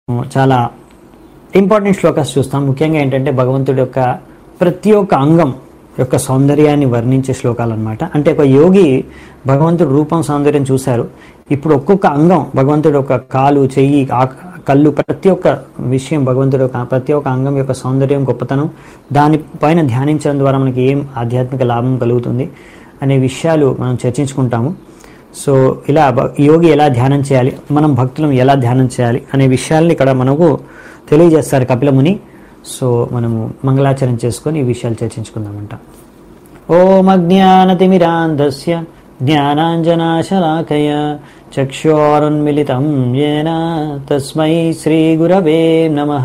చాలా ఇంపార్టెంట్ శ్లోకాస్ చూస్తాం ముఖ్యంగా ఏంటంటే భగవంతుడి యొక్క ప్రతి ఒక్క అంగం యొక్క సౌందర్యాన్ని వర్ణించే శ్లోకాలు అనమాట అంటే ఒక యోగి భగవంతుడి రూపం సౌందర్యం చూశారు ఇప్పుడు ఒక్కొక్క అంగం భగవంతుడి యొక్క కాలు చెయ్యి ఆ- కళ్ళు ప్రతి ఒక్క విషయం భగవంతుడి యొక్క ప్రతి ఒక్క అంగం యొక్క సౌందర్యం గొప్పతనం దానిపైన ధ్యానించడం ద్వారా మనకి ఏం ఆధ్యాత్మిక లాభం కలుగుతుంది అనే విషయాలు మనం చర్చించుకుంటాము సో ఇలా భ- యోగి ఎలా ధ్యానం చేయాలి మనం భక్తులను ఎలా ధ్యానం చేయాలి అనే విషయాల్ని ఇక్కడ మనకు తెలియజేస్తారు కపిల ముని సో మనము మంగళాచరణ చేసుకొని ఈ విషయాలు చర్చించుకుందామంట ఓం అజ్ఞానతిమిరాంధస్య జ్ఞానాంజనాశలాకయ చక్షోరున్మిళితం येन తస్మై శ్రీగురవే నమః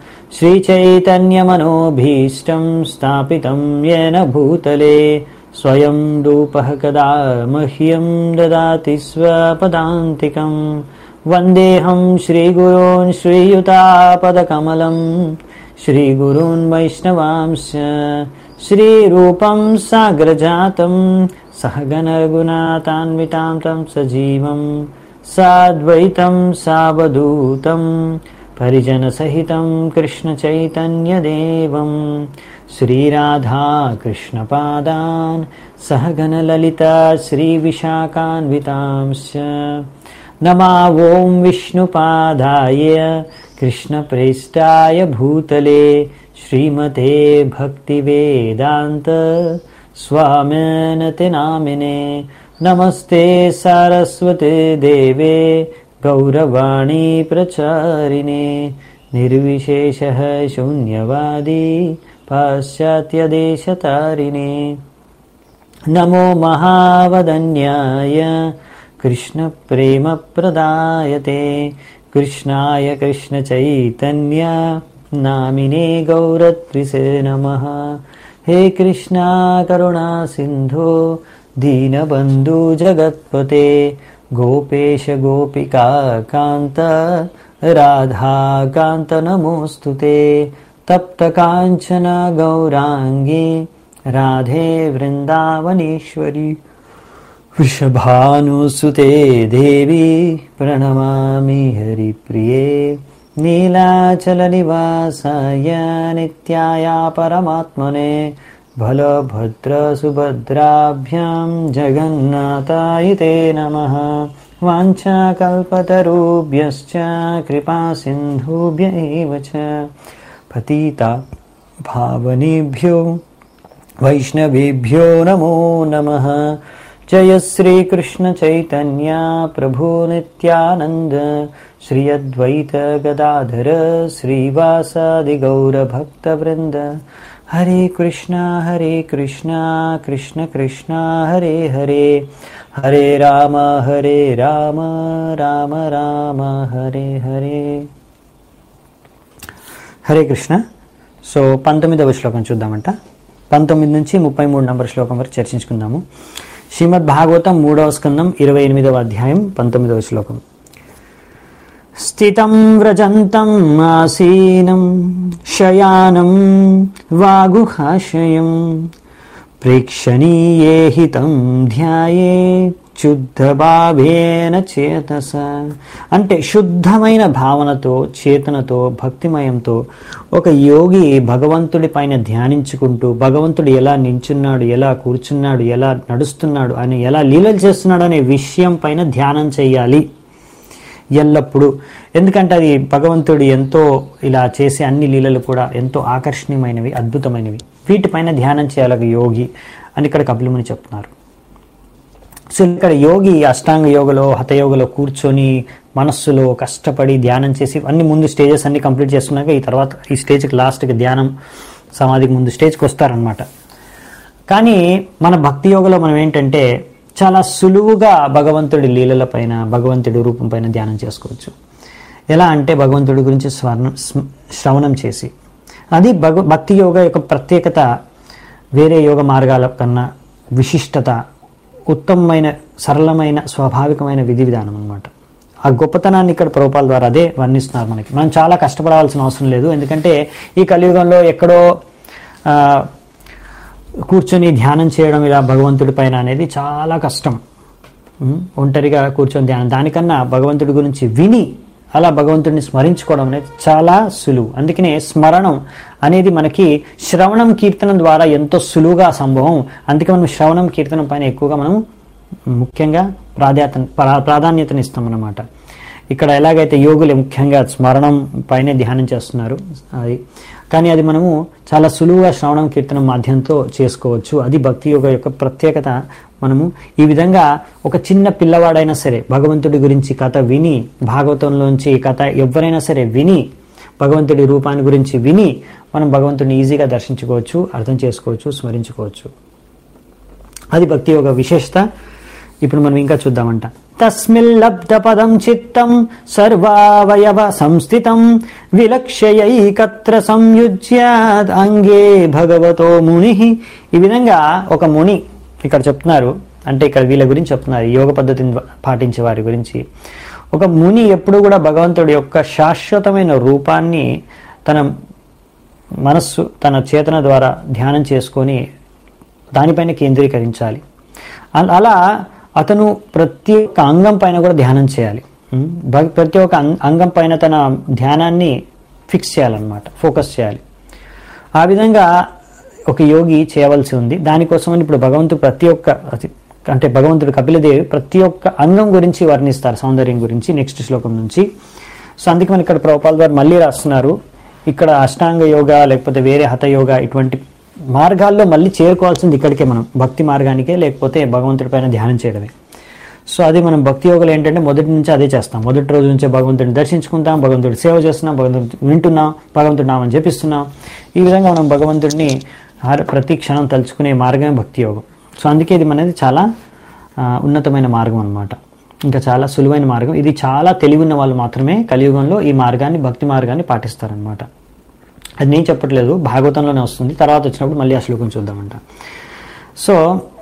శ్రీచైతన్యమనోభీష్టం స్థాపితం येन భూతలే స్వయం రూపः కదా మह्यं దదాతి స్వపదాంతికం వందేహం శ్రీగురోన్ శ్రీయుతాపదకమలం श्रीगुरून् वैष्णवांश्च श्रीरूपं साग्रजातं सहगनगुणातान्वितां तं सजीवं साद्वैतं सावधूतं परिजनसहितं कृष्णचैतन्यदेवं श्रीराधा कृष्णपादान् सहगनललिता श्रीविशाखान्वितांश्च नमा ॐ विष्णुपादाय कृष्णप्रेष्ठाय भूतले श्रीमते भक्तिवेदान्त स्वामिनते नामिने नमस्ते सारस्वते देवे गौरवाणी प्रचारिणे निर्विशेषः शून्यवादी पाश्चात्यदेशतारिणे नमो महावदन्याय कृष्णप्रेमप्रदायते कृष्णाय कृष्णचैतन्य नामिने गौरत्रिसे नमः हे कृष्णा करुणा सिन्धो दीनबन्धु जगत्पते गोपेश गोपिका कान्त राधाकान्त नमोऽस्तु ते तप्तकाञ्चन गौराङ्गी राधे वृन्दावनेश्वरी वृषभानुसुते देवी प्रणमामि हरिप्रिये नीलाचलनिवासाय नित्याय परमात्मने बलभद्रसुभद्राभ्यां जगन्नाथाय ते नमः वाञ्छाकल्पतरुभ्यश्च कृपासिन्धुभ्य एव च पतिता भावनेभ्यो वैष्णवेभ्यो नमो नमः जय श्रीकृष्ण चैतन्य प्रभु नित्यानन्द श्री अद्वैत गदाधर श्रीवासादि गौरभक्तवृन्द हरे कृष्णा हरे कृष्णा कृष्ण कृष्णा हरे हरे हरे राम हरे राम राम राम हरे हरे హరే కృష్ణ సో పంతొమ్మిదవ శ్లోకం చూద్దామంట పంతొమ్మిది నుంచి ముప్పై మూడు నంబర్ శ్లోకం వరకు చర్చించుకుందాము శ్రీమద్ భాగవతం మూడవ స్కందం ఇరవై ఎనిమిదవ అధ్యాయం పంతొమ్మిదవ శ్లోకం స్థితం వ్రజంతం ఆసీనం శయానం వాగుహాశయం ప్రేక్షణీయే హితం ధ్యాయే శుద్ధభావేన చేతస అంటే శుద్ధమైన భావనతో చేతనతో భక్తిమయంతో ఒక యోగి భగవంతుడి పైన ధ్యానించుకుంటూ భగవంతుడు ఎలా నించున్నాడు ఎలా కూర్చున్నాడు ఎలా నడుస్తున్నాడు అని ఎలా లీలలు చేస్తున్నాడు అనే విషయం పైన ధ్యానం చేయాలి ఎల్లప్పుడూ ఎందుకంటే అది భగవంతుడు ఎంతో ఇలా చేసే అన్ని లీలలు కూడా ఎంతో ఆకర్షణీయమైనవి అద్భుతమైనవి వీటిపైన ధ్యానం చేయాలి ఒక యోగి అని ఇక్కడ కపిలముని చెప్తున్నారు సో ఇక్కడ యోగి అష్టాంగ యోగలో హతయోగలో కూర్చొని మనస్సులో కష్టపడి ధ్యానం చేసి అన్ని ముందు స్టేజెస్ అన్ని కంప్లీట్ చేసుకున్నాక ఈ తర్వాత ఈ స్టేజ్కి లాస్ట్కి ధ్యానం సమాధికి ముందు స్టేజ్కి వస్తారనమాట కానీ మన భక్తి యోగలో మనం ఏంటంటే చాలా సులువుగా భగవంతుడి లీలల పైన భగవంతుడి రూపం పైన ధ్యానం చేసుకోవచ్చు ఎలా అంటే భగవంతుడి గురించి స్వర్ణ స్మ- శ్రవణం చేసి అది భగ భక్తి యోగ యొక్క ప్రత్యేకత వేరే యోగ మార్గాల కన్నా విశిష్టత ఉత్తమమైన సరళమైన స్వాభావికమైన విధి విధానం అనమాట ఆ గొప్పతనాన్ని ఇక్కడ ప్రభుపాల ద్వారా అదే వర్ణిస్తున్నారు మనకి మనం చాలా కష్టపడాల్సిన అవసరం లేదు ఎందుకంటే ఈ కలియుగంలో ఎక్కడో ఆ, కూర్చొని ధ్యానం చేయడం ఇలా భగవంతుడి పైన అనేది చాలా కష్టం ఉం? ఒంటరిగా కూర్చొని ధ్యానం దానికన్నా భగవంతుడి గురించి విని అలా భగవంతుడిని స్మరించుకోవడం అనేది చాలా సులువు అందుకనే స్మరణం అనేది మనకి శ్రవణం కీర్తనం ద్వారా ఎంతో సులువుగా సంభవం అందుకే మనం శ్రవణం కీర్తనం పైన ఎక్కువగా మనం ముఖ్యంగా ప్రాధాన్యత ప్రా- ప్రాధాన్యతనిస్తాం అన్నమాట ఇక్కడ ఎలాగైతే యోగులు ముఖ్యంగా స్మరణం పైనే ధ్యానం చేస్తున్నారు అది కానీ అది మనము చాలా సులువుగా శ్రవణం కీర్తనం మాధ్యంతో చేసుకోవచ్చు అది భక్తి యోగ యొక్క ప్రత్యేకత మనము ఈ విధంగా ఒక చిన్న పిల్లవాడైనా సరే భగవంతుడి గురించి కథ విని భాగవతంలోంచి కథ ఎవరైనా సరే విని భగవంతుడి రూపాన్ని గురించి విని మనం భగవంతుడిని ఈజీగా దర్శించుకోవచ్చు అర్థం చేసుకోవచ్చు స్మరించుకోవచ్చు అది భక్తి యొక్క విశేషత ఇప్పుడు మనం ఇంకా చూద్దామంట తస్మిల్లబ్ధ పదం చిత్తం సర్వావయవ సంస్థితం విలక్ష్యైకత్ర సంయుజ్య అంగే భగవతో ముని ఈ విధంగా ఒక ముని ఇక్కడ చెప్తున్నారు అంటే ఇక్కడ వీళ్ళ గురించి చెప్తున్నారు యోగ పద్ధతిని పాటించే వారి గురించి ఒక ముని ఎప్పుడు కూడా భగవంతుడి యొక్క శాశ్వతమైన రూపాన్ని తన మనస్సు తన చేతన ద్వారా ధ్యానం చేసుకొని దానిపైన కేంద్రీకరించాలి అల- అలా అతను ప్రతి ఒక్క అంగం పైన కూడా ధ్యానం చేయాలి ఉం? భ- ప్రతి ఒక్క అం- అంగం పైన తన ధ్యానాన్ని ఫిక్స్ చేయాలన్నమాట ఫోకస్ చేయాలి ఆ విధంగా ఒక యోగి చేయవలసి ఉంది దానికోసమని ఇప్పుడు భగవంతుడు ప్రతి ఒక్క అది- అంటే భగవంతుడు కపిలదేవి ప్రతి ఒక్క అంగం గురించి వర్ణిస్తారు సౌందర్యం గురించి నెక్స్ట్ శ్లోకం నుంచి సో అందుకే మన ఇక్కడ ప్రభుపాల్ గారు మళ్ళీ రాస్తున్నారు ఇక్కడ అష్టాంగ యోగా లేకపోతే వేరే హత యోగా ఇటువంటి మార్గాల్లో మళ్ళీ చేరుకోవాల్సింది ఇక్కడికే మనం భక్తి మార్గానికే లేకపోతే భగవంతుడి పైన ధ్యానం చేయడమే సో అది మనం భక్తి యోగాలు ఏంటంటే మొదటి నుంచి అదే చేస్తాం మొదటి రోజు నుంచే భగవంతుడిని దర్శించుకుంటాం భగవంతుడి సేవ చేస్తున్నాం భగవంతుడి వింటున్నాం భగవంతుడి నామని జపిస్తున్నాం ఈ విధంగా మనం భగవంతుడిని హర- ప్రతి క్షణం తలుచుకునే మార్గమే భక్తి యోగం సో అందుకే ఇది మనది చాలా ఆ, ఉన్నతమైన మార్గం అన్నమాట ఇంకా చాలా సులువైన మార్గం ఇది చాలా తెలివి ఉన్న వాళ్ళు మాత్రమే కలియుగంలో ఈ మార్గాన్ని భక్తి మార్గాన్ని పాటిస్తారనమాట అది నేను చెప్పట్లేదు భాగవతంలోనే వస్తుంది తర్వాత వచ్చినప్పుడు మళ్ళీ ఆ శ్లోకం చూద్దామంట సో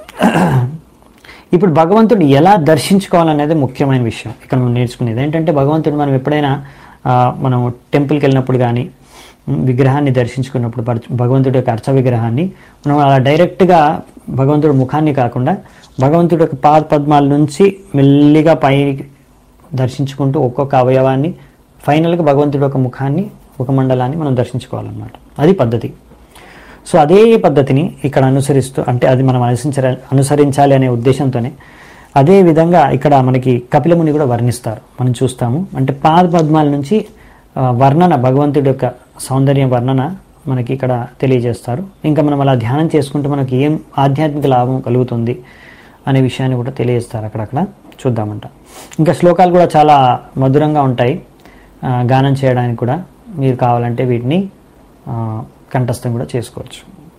ఇప్పుడు భగవంతుడు ఎలా దర్శించుకోవాలనేది ముఖ్యమైన విషయం ఇక్కడ మనం నేర్చుకునేది ఏంటంటే భగవంతుడు మనం ఎప్పుడైనా ఆ, మనం టెంపుల్కి వెళ్ళినప్పుడు కానీ ఉమ్, విగ్రహాన్ని దర్శించుకున్నప్పుడు పరచ- భగవంతుడి యొక్క అర్చ విగ్రహాన్ని మనం అలా డైరెక్ట్గా భగవంతుడి ముఖాన్ని కాకుండా భగవంతుడి యొక్క పాద పద్మాల నుంచి మెల్లిగా పైకి దర్శించుకుంటూ ఒక్కొక్క అవయవాన్ని ఫైనల్గా భగవంతుడి యొక్క ముఖాన్ని ఒక మండలాన్ని మనం దర్శించుకోవాలన్నమాట అది పద్ధతి సో అదే పద్ధతిని ఇక్కడ అనుసరిస్తూ అంటే అది మనం అనుసరించాలి అనుసరించాలి అనే ఉద్దేశంతోనే అదే విధంగా ఇక్కడ మనకి కపిలముని కూడా వర్ణిస్తారు మనం చూస్తాము అంటే పాద పద్మాల నుంచి ఆ, వర్ణన భగవంతుడి యొక్క సౌందర్య వర్ణన మనకి ఇక్కడ తెలియజేస్తారు ఇంకా మనం అలా ధ్యానం చేసుకుంటే మనకి ఏం ఆధ్యాత్మిక లాభం కలుగుతుంది అనే విషయాన్ని కూడా తెలియజేస్తారు అక్కడక్కడ చూద్దామంట ఇంకా శ్లోకాలు కూడా చాలా మధురంగా ఉంటాయి ఆ, గానం చేయడానికి కూడా మీరు కావాలంటే వీటిని ఆ, కంఠస్థం కూడా చేసుకోవచ్చు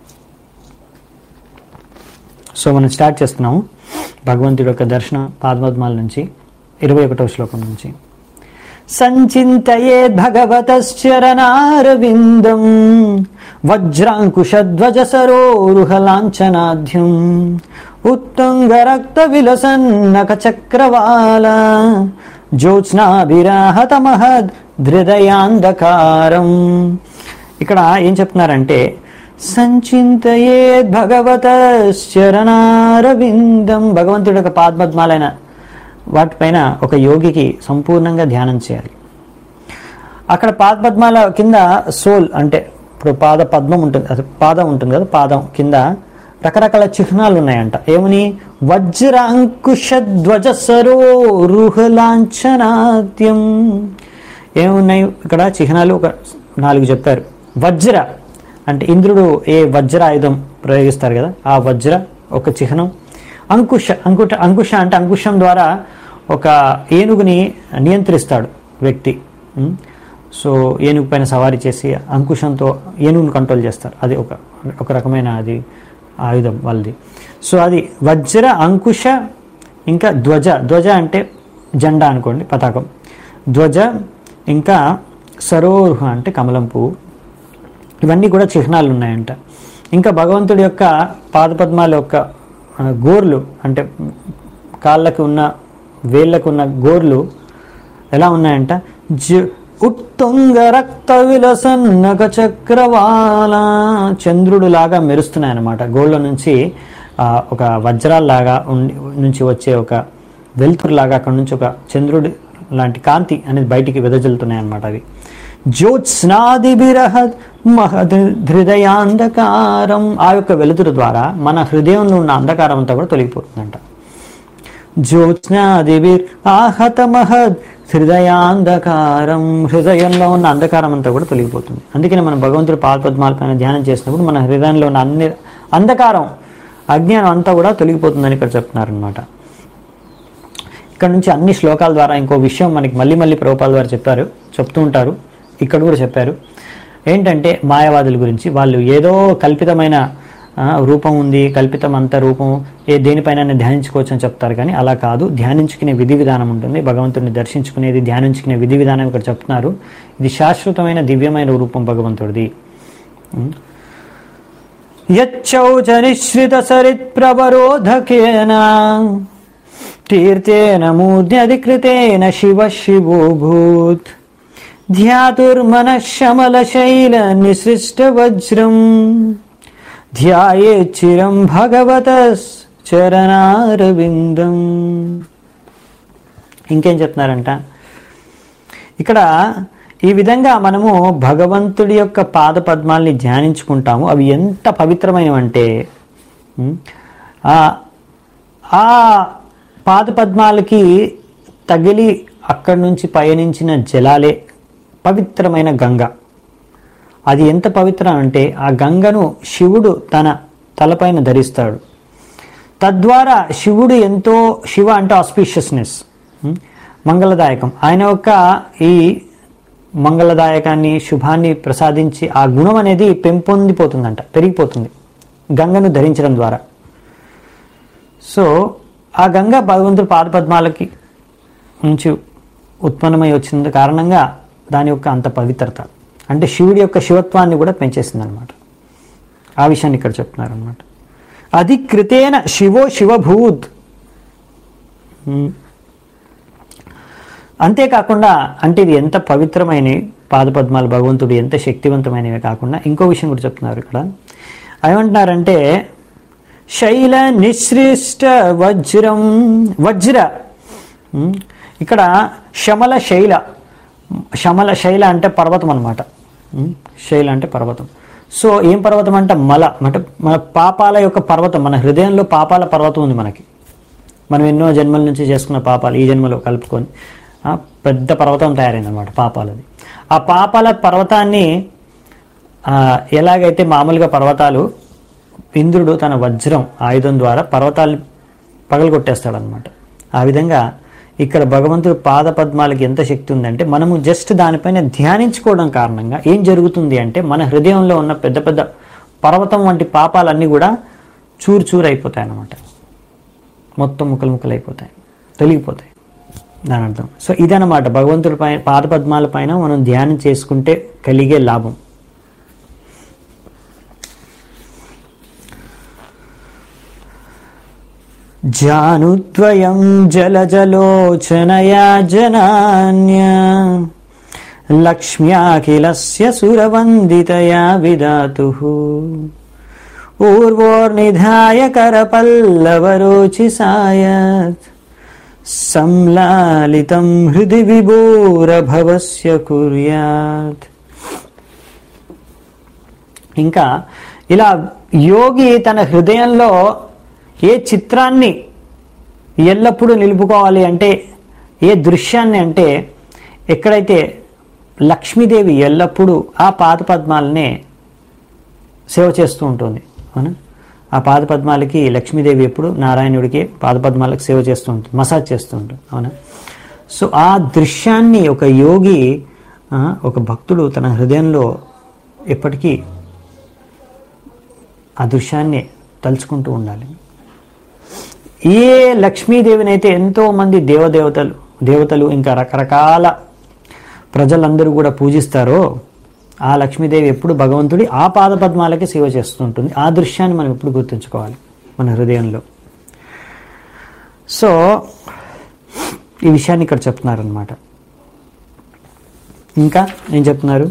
సో మనం స్టార్ట్ చేస్తున్నాము భగవంతుడి యొక్క దర్శనం పాదపద్మాల నుంచి ఇరవై ఒకటవ శ్లోకం నుంచి సంచింతయే భగవతశ్చరణారవిందం వజ్రాంకుశధ్వజ సరోరుహలాంఛనాధ్యం ఉత్తుంగరక్త విలసన్నక చక్రవాల జ్యోత్స్నాభిరాహతమహద్ హృదయాంధకారం ఇక్కడ ఏం చెప్తున్నారంటే సంచింతయే భగవత శరణారవిందం భగవంతుడి యొక్క పాద్పద్మాలైన వాటిపైన ఒక యోగికి సంపూర్ణంగా ధ్యానం చేయాలి అక్కడ పాదపద్మాల కింద సోల్ అంటే ఇప్పుడు పాద పద్మం ఉంటుంది అది పాదం ఉంటుంది కదా పాదం కింద రకరకాల చిహ్నాలు ఉన్నాయంట ఏమని వజ్ర అంకుశ ధ్వజ సరో రుహలాంఛనాద్యం ఏమున్నాయి ఇక్కడ చిహ్నాలు ఒక నాలుగు చెప్పారు వజ్ర అంటే ఇంద్రుడు ఏ వజ్ర ఆయుధం ప్రయోగిస్తారు కదా ఆ వజ్ర ఒక చిహ్నం అంకుశ అంకుట అంకుశ అంటే అంకుశం ద్వారా ఒక ఏనుగుని నియంత్రిస్తాడు వ్యక్తి ఉం? సో ఏనుగు పైన సవారీ చేసి అంకుశంతో ఏనుగుని కంట్రోల్ చేస్తారు అది ఒక ఒక రకమైన అది ఆయుధం వాళ్ళది సో అది వజ్ర అంకుశ ఇంకా ధ్వజ ధ్వజ అంటే జెండా అనుకోండి పతాకం ధ్వజ ఇంకా సరోరుహ అంటే కమలం పువ్వు ఇవన్నీ కూడా చిహ్నాలు ఉన్నాయంట ఇంకా భగవంతుడి యొక్క పాదపద్మాల యొక్క ఆ, గోర్లు అంటే కాళ్ళకు ఉన్న వేళ్ళకు ఉన్న గోర్లు ఎలా ఉన్నాయంట జ ఉత్తుంగ రక్త విలసన్నక చక్రవాల చంద్రుడు లాగా మెరుస్తున్నాయి అన్నమాట గోళ్ళ నుంచి ఆ, ఒక వజ్రాల్లాగా ఉండి నుంచి వచ్చే ఒక వెలుతురు లాగా అక్కడ నుంచి ఒక చంద్రుడి లాంటి కాంతి అనేది బయటికి వెదజల్లుతున్నాయి అన్నమాట అవి జ్యోత్స్నాదిభిరహ మహద్ హృదయాంధకారం ఆ యొక్క వెలుతురు ద్వారా మన హృదయంలో ఉన్న అంధకారం అంతా కూడా తొలగిపోతుందంట జ్యోత్స్నాదిభిర్ ఆహత మహద్ హృదయాంధకారం హృదయంలో ఉన్న అంధకారం అంతా కూడా తొలగిపోతుంది అందుకని మనం భగవంతుడి పాదపద్మాలపైన ధ్యానం చేసినప్పుడు మన హృదయంలో ఉన్న అన్ని అంధకారం అజ్ఞానం అంతా కూడా తొలగిపోతుందని ఇక్కడ చెప్తున్నారు అనమాట ఇక్కడ నుంచి అన్ని శ్లోకాల ద్వారా ఇంకో విషయం మనకి మళ్ళీ మళ్ళీ ప్రభుపాల ద్వారా చెప్పారు చెప్తూ ఉంటారు ఇక్కడ కూడా చెప్పారు ఏంటంటే మాయావాదుల గురించి వాళ్ళు ఏదో కల్పితమైన ఆ, రూపం ఉంది కల్పితం అంత రూపం ఏ దేనిపైన ధ్యానించుకోవచ్చు అని చెప్తారు కానీ అలా కాదు ధ్యానించుకునే విధి విధానం ఉంటుంది భగవంతుడిని దర్శించుకునేది ధ్యానించుకునే విధి విధానం ఇక్కడ చెప్తున్నారు ఇది శాశ్వతమైన దివ్యమైన రూపం భగవంతుడిది యచ్చౌచ నిశ్రిత సరిత్ ప్రవరోధకేన తీర్థేన మూర్ధ్యధికృతేన శివ శివోభూత్ ధ్యాతుర్మనఃశమల శైల నిసృష్ట వజ్రం ధ్యాయే చిరం భగవత చరణారవిందం ఇంకేం చెప్తున్నారంట ఇక్కడ ఈ విధంగా మనము భగవంతుడి యొక్క పాద పద్మాల్ని ధ్యానించుకుంటాము అవి ఎంత పవిత్రమైనవంటే ఉమ్, ఆ ఆ పాద పద్మాలకి తగిలి అక్కడి నుంచి పయనించిన జలాలే పవిత్రమైన గంగ అది ఎంత పవిత్రం అంటే ఆ గంగను శివుడు తన తలపైన ధరిస్తాడు తద్వారా శివుడు ఎంతో శివ అంటే ఆస్పీషియస్నెస్ మంగళదాయకం ఆయన యొక్క ఈ మంగళదాయకాన్ని శుభాన్ని ప్రసాదించి ఆ గుణం అనేది పెంపొందిపోతుందంట పెరిగిపోతుంది గంగను ధరించడం ద్వారా సో ఆ గంగ భగవంతుడి పాదపద్మాలకి నుంచి ఉత్పన్నమై వచ్చిన కారణంగా దాని యొక్క అంత పవిత్రత అంటే శివుడి యొక్క శివత్వాన్ని కూడా పెంచేసింది అనమాట ఆ విషయాన్ని ఇక్కడ చెప్తున్నారు అనమాట అధికృతేన శివో శివభూత్ ఉమ్. అంతేకాకుండా అంటే ఇది ఎంత పవిత్రమైనవి పాదపద్మాలు భగవంతుడు ఎంత శక్తివంతమైనవి కాకుండా ఇంకో విషయం కూడా చెప్తున్నారు ఇక్కడ ఏమంటున్నారంటే శైల నిశ్రిష్ట వజ్రం వజ్ర ఉమ్, ఇక్కడ శమల శైల శమల శైల అంటే పర్వతం అనమాట శైల అంటే పర్వతం సో ఏం పర్వతం అంటే మల అంటే మన పాపాల యొక్క పర్వతం మన హృదయంలో పాపాల పర్వతం ఉంది మనకి మనం ఎన్నో జన్మల నుంచి చేసుకున్న పాపాలు ఈ జన్మలో కలుపుకొని ఆ, పెద్ద పర్వతం తయారైంది అనమాట పాపాలది ఆ పాపాల పర్వతాన్ని ఆ, ఎలాగైతే మామూలుగా పర్వతాలు ఇంద్రుడు తన వజ్రం ఆయుధం ద్వారా పర్వతాలు పగలగొట్టేస్తాడనమాట ఆ విధంగా ఇక్కడ భగవంతుడు పాద పద్మాలకి ఎంత శక్తి ఉందంటే మనము జస్ట్ దానిపైన ధ్యానించుకోవడం కారణంగా ఏం జరుగుతుంది అంటే మన హృదయంలో ఉన్న పెద్ద పెద్ద పర్వతం వంటి పాపాలన్నీ కూడా చూరు చూరు అయిపోతాయి అన్నమాట మొత్తం ముక్కలు ముక్కలు అయిపోతాయి తొలగిపోతాయి దాని అర్థం సో ఇదన్నమాట భగవంతుడి పైన పాద పద్మాల పైన మనం ధ్యానం చేసుకుంటే కలిగే లాభం జానుద్వయం జలజలోచనయా జనాన్య లక్ష్మ్యాఖిలస్య సురవందితయా విదాతు ఊర్వోర్నిధాయ కరపల్లవరోచి సాయత్ సంలాలితం హృది విభూరభవస్య కుర్యాత్ ఇంకా ఇలా యోగి తన హృదయంలో ఏ చిత్రాన్ని ఎల్లప్పుడూ నిలుపుకోవాలి అంటే ఏ దృశ్యాన్ని అంటే ఎక్కడైతే లక్ష్మీదేవి ఎల్లప్పుడూ ఆ పాద పద్మాలనే సేవ చేస్తూ ఉంటుంది అవునా ఆ పాద పద్మాలకి లక్ష్మీదేవి ఎప్పుడు నారాయణుడికి పాద పద్మాలకు సేవ చేస్తూ ఉంటుంది మసాజ్ చేస్తూ ఉంటుంది అవునా సో ఆ దృశ్యాన్ని ఒక యోగి ఆ, ఒక భక్తుడు తన హృదయంలో ఎప్పటికీ ఆ దృశ్యాన్ని తలుచుకుంటూ ఉండాలి ఏ లక్ష్మీదేవిని అయితే ఎంతో మంది దేవదేవతలు దేవతలు ఇంకా రకరకాల ప్రజలందరూ కూడా పూజిస్తారో ఆ లక్ష్మీదేవి ఎప్పుడు భగవంతుడి ఆ పాద పద్మాలకి సేవ చేస్తుంటుంది ఆ దృశ్యాన్ని మనం ఎప్పుడు గుర్తుంచుకోవాలి మన హృదయంలో సో ఈ విషయాన్ని ఇక్కడ చెప్తున్నారనమాట ఇంకా ఏం చెప్తున్నారు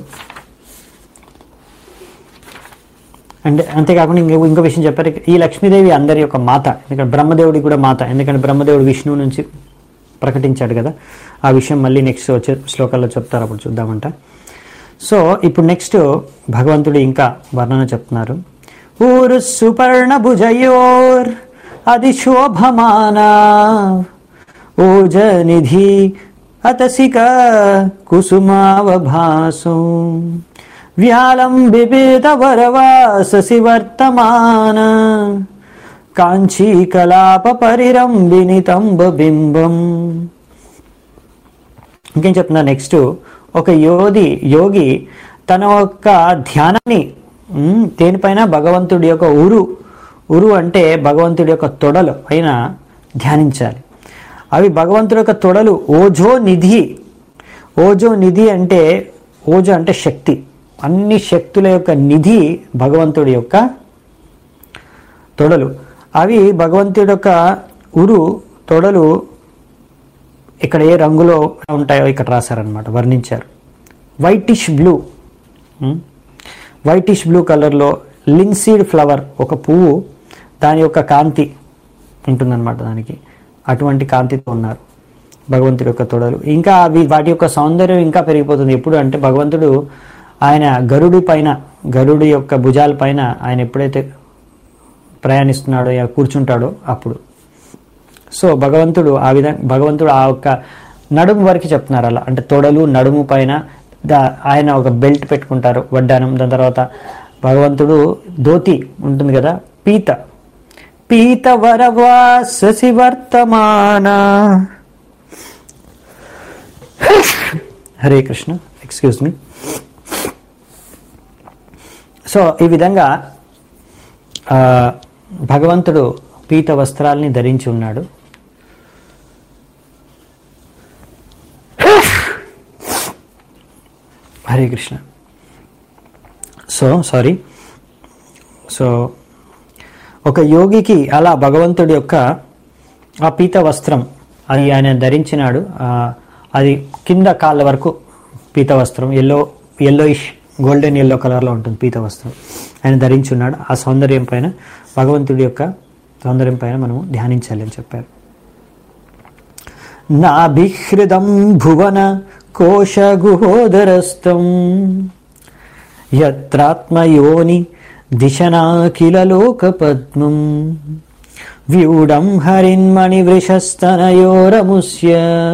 అంటే అంతేకాకుండా ఇంకో ఇంకో విషయం చెప్పారు ఈ లక్ష్మీదేవి అందరి యొక్క మాత ఎందుకంటే బ్రహ్మదేవుడి కూడా మాత ఎందుకంటే బ్రహ్మదేవుడు విష్ణువు నుంచి ప్రకటించాడు కదా ఆ విషయం మళ్ళీ నెక్స్ట్ వచ్చే శ్లోకాల్లో చెప్తారు అప్పుడు చూద్దామంట సో ఇప్పుడు నెక్స్ట్ భగవంతుడు ఇంకా వర్ణన చెప్తున్నారు ఊరు సుపర్ణ భుజయోర్ అది శోభమానా ఓజ నిధి అతసిక కుసుమావభాసు వ్యాలం బిబేద వరవాససి వర్తమాన కాంచీ కలాప పరిరంబినితంబ బింబం ఇంకేం చెప్తున్నా నెక్స్ట్ ఒక యోగి యోగి తన యొక్క ధ్యానాన్ని ఉమ్, దేనిపైన భగవంతుడి యొక్క ఉరు ఉరు అంటే భగవంతుడి యొక్క తొడలు పైన ధ్యానించాలి అవి భగవంతుడి యొక్క తొడలు ఓజో నిధి ఓజో నిధి అంటే ఓజో అంటే శక్తి అన్ని శక్తుల యొక్క నిధి భగవంతుడి యొక్క తొడలు అవి భగవంతుడి యొక్క ఉరు తొడలు ఇక్కడ ఏ రంగులో ఉంటాయో ఇక్కడ రాశారనమాట వర్ణించారు వైటిష్ బ్లూ వైటిష్ బ్లూ కలర్లో లిన్సీడ్ ఫ్లవర్ ఒక పువ్వు దాని యొక్క కాంతి ఉంటుందన్నమాట దానికి అటువంటి కాంతితో ఉన్నారు భగవంతుడి యొక్క తొడలు ఇంకా అవి వాటి యొక్క సౌందర్యం ఇంకా పెరిగిపోతుంది ఎప్పుడు అంటే భగవంతుడు ఆయన గరుడి పైన గరుడి యొక్క భుజాల పైన ఆయన ఎప్పుడైతే ప్రయాణిస్తున్నాడో या కూర్చుంటాడో అప్పుడు సో భగవంతుడు ఆ విధంగా భగవంతుడు ఆ యొక్క నడుము వరకు చెప్తున్నారు అలా అంటే తొడలు నడుము పైన దా ఆయన ఒక బెల్ట్ పెట్టుకుంటారు వడ్డానం దాని తర్వాత భగవంతుడు ధోతి ఉంటుంది కదా పీత పీత వరవాససి వర్తమాన హరే కృష్ణ ఎక్స్క్యూజ్ మీ సో ఈ విధంగా ఆ, భగవంతుడు పీత వస్త్రాల్ని ధరించి ఉన్నాడు హరే కృష్ణ సో సారీ సో ఒక యోగికి అలా భగవంతుడి యొక్క ఆ పీత వస్త్రం అది ఆయన ధరించినాడు ఆ, అది కింద కాళ్ళ వరకు పీత వస్త్రం ఎల్లో ఎల్లోయిష్ గోల్డెన్ ఎల్లో కలర్లో ఉంటుంది పీత వస్త్రం ఆయన ధరించి ఉన్నాడు ఆ సౌందర్యం పైన భగవంతుడి యొక్క సౌందర్యం పైన మనము ధ్యానించాలి అని చెప్పారు నాభిహృదం భువన కోశగుహోదరస్థం యత్రాత్మయోని దిశనాఖిల లోకపద్మం వ్యూఢం హరిన్మణి వృషస్తనయోరముస్య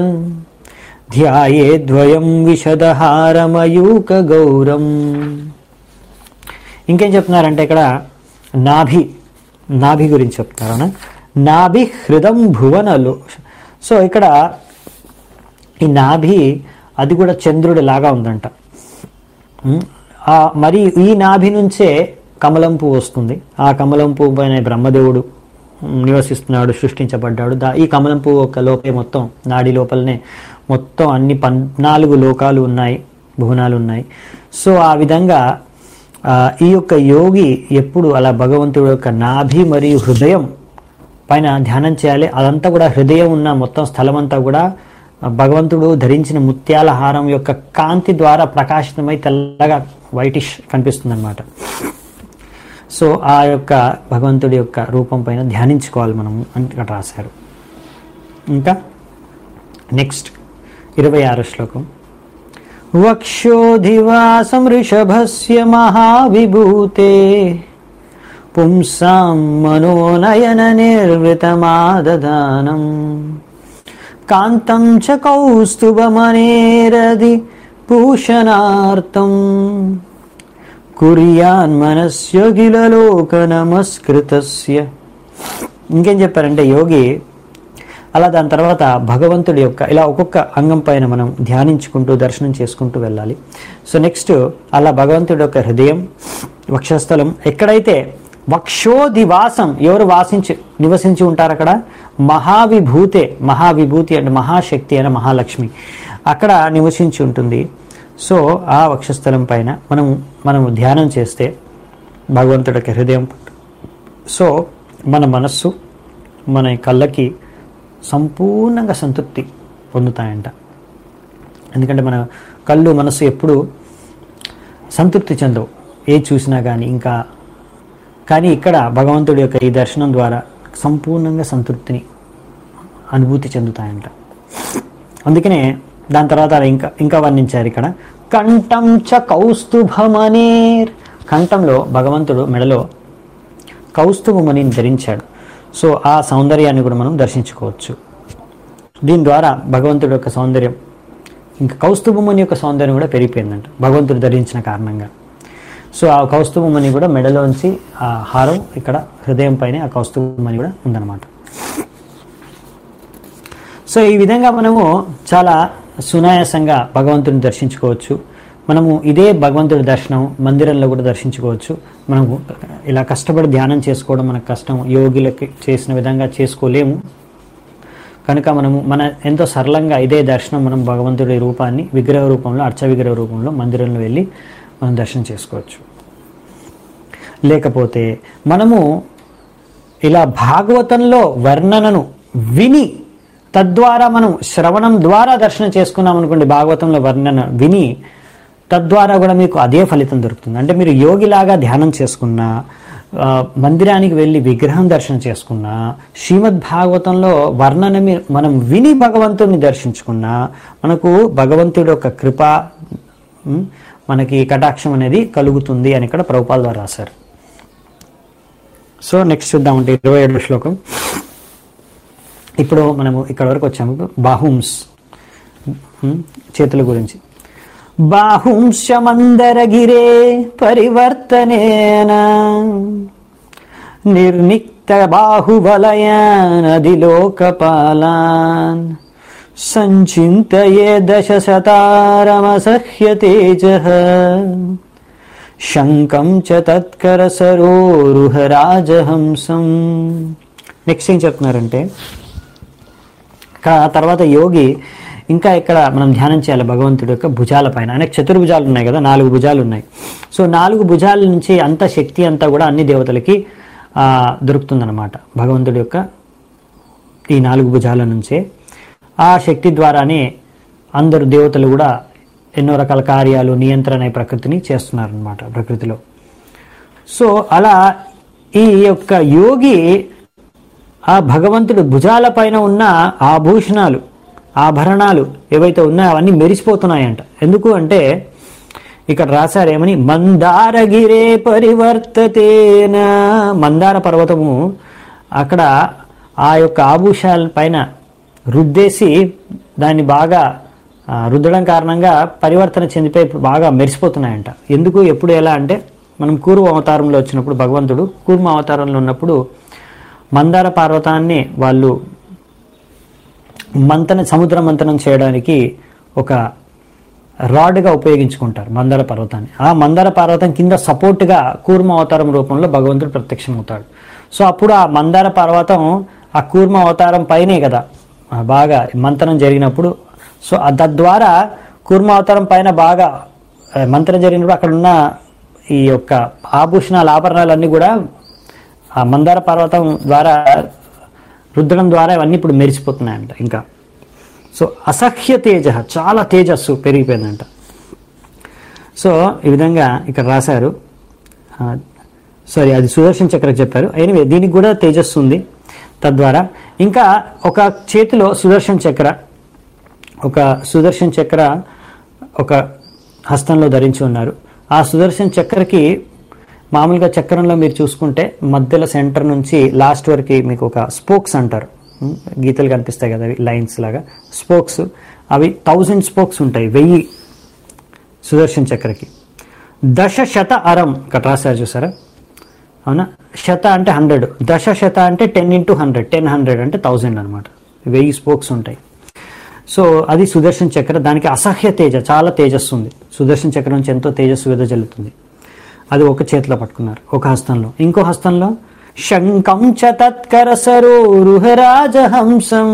ధ్యాయేద్వయం విశదహారమయూక గౌరం ఇంకేం చెప్తున్నారంటే ఇక్కడ నాభి నాభి గురించి చెప్తున్నారు నాభి హృదం భువనలు సో ఇక్కడ ఈ నాభి అది కూడా చంద్రుడి లాగా ఉందంట ఉమ్, ఆ మరి ఈ నాభి నుంచే కమలం పువ్వు వస్తుంది ఆ కమలం పువ్వు పైన బ్రహ్మదేవుడు ఉమ్, నివసిస్తున్నాడు సృష్టించబడ్డాడు దా ఈ కమలం పువ్వు ఒక లోపే మొత్తం నాడి లోపలనే మొత్తం అన్ని పద్నాలుగు లోకాలు ఉన్నాయి భువనాలు ఉన్నాయి సో ఆ విధంగా ఆ, ఈ యొక్క యోగి ఎప్పుడు అలా భగవంతుడి యొక్క నాభి మరియు హృదయం పైన ధ్యానం చేయాలి అదంతా కూడా హృదయం ఉన్న మొత్తం స్థలం అంతా కూడా భగవంతుడు ధరించిన ముత్యాల హారం యొక్క కాంతి ద్వారా ప్రకాశితమై తెల్లగా వైటిష్ కనిపిస్తుంది అనమాట సో ఆ యొక్క భగవంతుడి యొక్క రూపం పైన ధ్యానించుకోవాలి మనం అని ఇక్కడ రాశారు ఇంకా నెక్స్ట్ ఇరవై ఆరో శ్లోకం వక్షోధివాసం ఋషభస్య మహావిభూతే పుంసాం మనోనయన నిర్వృతమాదదానం కాంతం చ కౌస్తుభమనేరది భూషణార్థం కుర్యాన్ మనస్యోగిలలోక నమస్కృతస్య ఇంకేం చెప్పారంటే యోగి అలా దాని తర్వాత భగవంతుడి యొక్క ఇలా ఒక్కొక్క అంగం పైన మనం ధ్యానించుకుంటూ దర్శనం చేసుకుంటూ వెళ్ళాలి సో నెక్స్ట్ అలా భగవంతుడి యొక్క హృదయం వక్షస్థలం ఎక్కడైతే వక్షోదివాసం ఎవరు వాసించి నివసించి ఉంటారు అక్కడ మహావిభూతే మహావిభూతి అంటే మహాశక్తి అయిన మహాలక్ష్మి అక్కడ నివసించి ఉంటుంది సో ఆ వక్షస్థలం పైన మనం మనం ధ్యానం చేస్తే భగవంతుడి యొక్క హృదయం సో మన మనస్సు మన కళ్ళకి సంపూర్ణంగా సంతృప్తి పొందుతాయంట ఎందుకంటే మన కళ్ళు మనసు ఎప్పుడు సంతృప్తి చెందవు ఏ చూసినా కానీ ఇంకా కానీ ఇక్కడ భగవంతుడి యొక్క ఈ దర్శనం ద్వారా సంపూర్ణంగా సంతృప్తిని అనుభూతి చెందుతాయంట అందుకనే దాని తర్వాత ఇంకా ఇంకా వర్ణించారు ఇక్కడ కంఠం చ కౌస్తుభమనేర్ కంఠంలో భగవంతుడు మెడలో కౌస్తుభమణిని ధరించాడు సో ఆ సౌందర్యాన్ని కూడా మనం దర్శించుకోవచ్చు దీని ద్వారా భగవంతుడి యొక్క సౌందర్యం ఇంకా కౌస్తుభమణి యొక్క సౌందర్యం కూడా పెరిగిపోయిందంట భగవంతుడు ధరించిన కారణంగా సో ఆ కౌస్తుభమణి కూడా మెడలోంచి ఆ హారం ఇక్కడ హృదయం పైన ఆ కౌస్తుభమణి కూడా ఉందన్నమాట సో ఈ విధంగా మనము చాలా సునాయాసంగా భగవంతుని దర్శించుకోవచ్చు మనము ఇదే భగవంతుడి దర్శనం మందిరంలో కూడా దర్శించుకోవచ్చు మనము ఇలా కష్టపడి ధ్యానం చేసుకోవడం మనకు కష్టం యోగులకి చేసిన విధంగా చేసుకోలేము కనుక మనము మన ఎంతో సరళంగా ఇదే దర్శనం మనం భగవంతుడి రూపాన్ని విగ్రహ రూపంలో అర్చ విగ్రహ రూపంలో మందిరంలో వెళ్ళి మనం దర్శనం చేసుకోవచ్చు లేకపోతే మనము ఇలా భాగవతంలో వర్ణనను విని తద్వారా మనం శ్రవణం ద్వారా దర్శనం చేసుకున్నాం అనుకోండి భాగవతంలో వర్ణన విని తద్వారా కూడా మీకు అదే ఫలితం దొరుకుతుంది అంటే మీరు యోగిలాగా ధ్యానం చేసుకున్నా ఆ, మందిరానికి వెళ్ళి విగ్రహం దర్శనం చేసుకున్నా శ్రీమద్ భాగవతంలో వర్ణన మీ- మనం విని భగవంతుడిని దర్శించుకున్నా మనకు భగవంతుడి యొక్క కృప ఉమ్, మనకి కటాక్షం అనేది కలుగుతుంది అని ఇక్కడ ప్రభుపాల్ వారు రాశారు సో నెక్స్ట్ చూద్దామంటే ఇరవై ఏడు శ్లోకం ఇప్పుడు మనము ఇక్కడ వరకు వచ్చాము బాహుంస్ ఉమ్, చేతుల గురించి బాహుంశమందరగిరే పరివర్తనేన నిర్నిక్త బాహుబలయానదిలోకపాలాన్ సంచింతయే దశ శతారమసహ్య తేజ శంకం చ తత్కర సరోరుహ రాజహంసం నెక్స్ట్ ఏం చెప్తున్నారంటే ఇక్కడ ఆ తర్వాత యోగి ఇంకా ఇక్కడ మనం ధ్యానం చేయాలి భగవంతుడి యొక్క భుజాల పైన ఆయనకు చతుర్భుజాలు ఉన్నాయి కదా నాలుగు భుజాలు ఉన్నాయి సో నాలుగు భుజాల నుంచి అంత శక్తి అంతా కూడా అన్ని దేవతలకి ఆ, దొరుకుతుందన్నమాట భగవంతుడి యొక్క ఈ నాలుగు భుజాల నుంచే ఆ శక్తి ద్వారానే అందరు దేవతలు కూడా ఎన్నో రకాల కార్యాలు నియంత్రణ ఈ ప్రకృతిని చేస్తున్నారనమాట ప్రకృతిలో సో అలా ఈ యొక్క యోగి ఆ భగవంతుడు భుజాల పైన ఉన్న ఆభూషణాలు ఆభరణాలు ఏవైతే ఉన్నాయో అవన్నీ మెరిసిపోతున్నాయంట ఎందుకు అంటే ఇక్కడ రాశారు ఏమని మందారగిరే పరివర్తతేన మందార పర్వతము అక్కడ ఆ యొక్క ఆభూషాల పైన రుద్దేసి దాన్ని బాగా ఆ, రుద్దడం కారణంగా పరివర్తన చెందిపోయి బాగా మెరిసిపోతున్నాయంట ఎందుకు ఎప్పుడు ఎలా అంటే మనం కూర్మ అవతారంలో వచ్చినప్పుడు భగవంతుడు కూర్మ అవతారంలో ఉన్నప్పుడు మందార పర్వతాన్ని వాళ్ళు మంతన సముద్ర మంతనం చేయడానికి ఒక రాడ్గా ఉపయోగించుకుంటారు మందార పర్వతాన్ని ఆ మందార పర్వతం కింద సపోర్ట్గా కూర్మ అవతారం రూపంలో భగవంతుడు ప్రత్యక్షమవుతాడు సో అప్పుడు ఆ మందార పర్వతం ఆ కూర్మ అవతారం పైనే కదా ఆ బాగా మంతనం జరిగినప్పుడు సో ఆ తద్వారా కూర్మ అవతారం పైన బాగా ఆ, మంతనం జరిగినప్పుడు అక్కడ ఉన్న ఈ యొక్క ఆభూషణాలు ఆభరణాలన్నీ కూడా ఆ మందార పర్వతం ద్వారా రుద్దడం ద్వారా ఇవన్నీ ఇప్పుడు మెరిసిపోతున్నాయంట ఇంకా సో అసహ్య తేజ చాలా తేజస్సు పెరిగిపోయిందంట సో ఈ విధంగా ఇక్కడ రాశారు సారీ అది సుదర్శన్ చక్ర చెప్పారు ఎనివే దీనికి కూడా తేజస్సు ఉంది తద్వారా ఇంకా ఒక చేతిలో సుదర్శన్ చక్ర ఒక సుదర్శన్ చక్ర ఒక హస్తంలో ధరించి ఉన్నారు ఆ సుదర్శన్ చక్రకి మామూలుగా చక్రంలో మీరు చూసుకుంటే మధ్యలో సెంటర్ నుంచి లాస్ట్ వరకు మీకు ఒక స్పోక్స్ అంటారు ఉం, గీతలు కనిపిస్తాయి కదా అవి లైన్స్ లాగా స్పోక్స్ అవి థౌజండ్ స్పోక్స్ ఉంటాయి వెయ్యి సుదర్శన్ చక్రకి దశ శత అరం ఇక్కడ రాశారు చూసారా అవునా శత అంటే హండ్రెడ్ దశ శత అంటే ten into hundred ten hundred అంటే థౌజండ్ అనమాట వెయ్యి స్పోక్స్ ఉంటాయి సో అది సుదర్శన్ చక్ర దానికి అసహ్య తేజ చాలా తేజస్సు ఉంది సుదర్శన్ చక్ర నుంచి ఎంతో తేజస్సు వెదజల్లుతుంది అది ఒక చేతిలో పట్టుకున్నారు ఒక హస్తంలో ఇంకో హస్తంలో శంఖం చ తత్కర సరోరుహరాజహంసం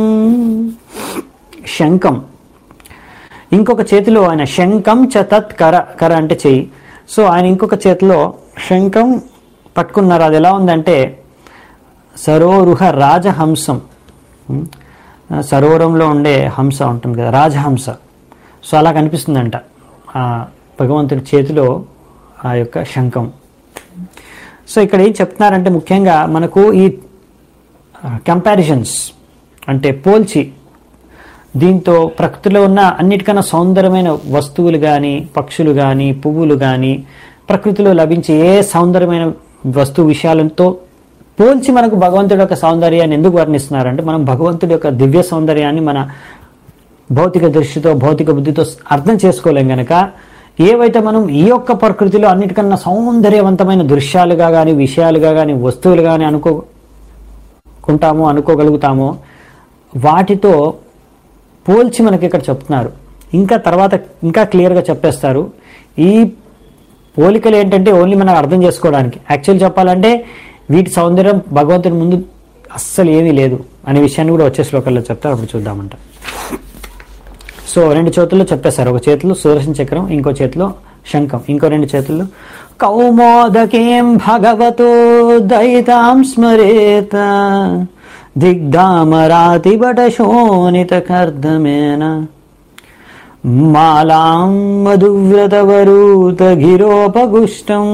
శంఖం ఇంకొక చేతిలో ఆయన శంఖం చ తత్ కర కర అంటే చెయ్యి సో ఆయన ఇంకొక చేతిలో శంఖం పట్టుకున్నారు అది ఎలా ఉందంటే సరోరుహ రాజహంసం ఉం? సరోవరంలో ఉండే హంస ఉంటుంది కదా రాజహంస సో అలా కనిపిస్తుందంట ఆ భగవంతుడి చేతిలో ఆ యొక్క శంఖం సో ఇక్కడ ఏం చెప్తున్నారంటే ముఖ్యంగా మనకు ఈ కంపారిజన్స్ అంటే పోల్చి దీంతో ప్రకృతిలో ఉన్న అన్నిటికన్నా సౌందర్యమైన వస్తువులు కానీ పక్షులు కానీ పువ్వులు కానీ ప్రకృతిలో లభించే ఏ సౌందర్యమైన వస్తు విషయాలతో పోల్చి మనకు భగవంతుడి యొక్క సౌందర్యాన్ని ఎందుకు వర్ణిస్తున్నారంటే మనం భగవంతుడి యొక్క దివ్య సౌందర్యాన్ని మన భౌతిక దృష్టితో భౌతిక బుద్ధితో అర్థం చేసుకోలేం గనక ఏవైతే మనం ఈ యొక్క ప్రకృతిలో అన్నిటికన్నా సౌందర్యవంతమైన దృశ్యాలుగా కానీ విషయాలుగా కానీ వస్తువులు కానీ అనుకోకుంటామో అనుకోగలుగుతామో వాటితో పోల్చి మనకి ఇక్కడ చెప్తున్నారు ఇంకా తర్వాత ఇంకా క్లియర్గా చెప్పేస్తారు ఈ పోలికలు ఏంటంటే ఓన్లీ మనం అర్థం చేసుకోవడానికి యాక్చువల్ చెప్పాలంటే వీటి సౌందర్యం భగవంతుని ముందు అస్సలు ఏమీ లేదు అనే విషయాన్ని కూడా వచ్చే శ్లోకాల్లో చెప్తారు అప్పుడు చూద్దామంట సో రెండు చేతుల్లో చెప్పేశారు ఒక చేతిలో సుదర్శన చక్రం ఇంకో చేతిలో శంఖం ఇంకో రెండు చేతుల్లో కౌమోదకేం భగవతో దయితాం స్మరేత దిగ్ధామరాతిబట శోణిత కర్దమేన మాలాం మధువ్రతవరూత గిరోపగుష్టం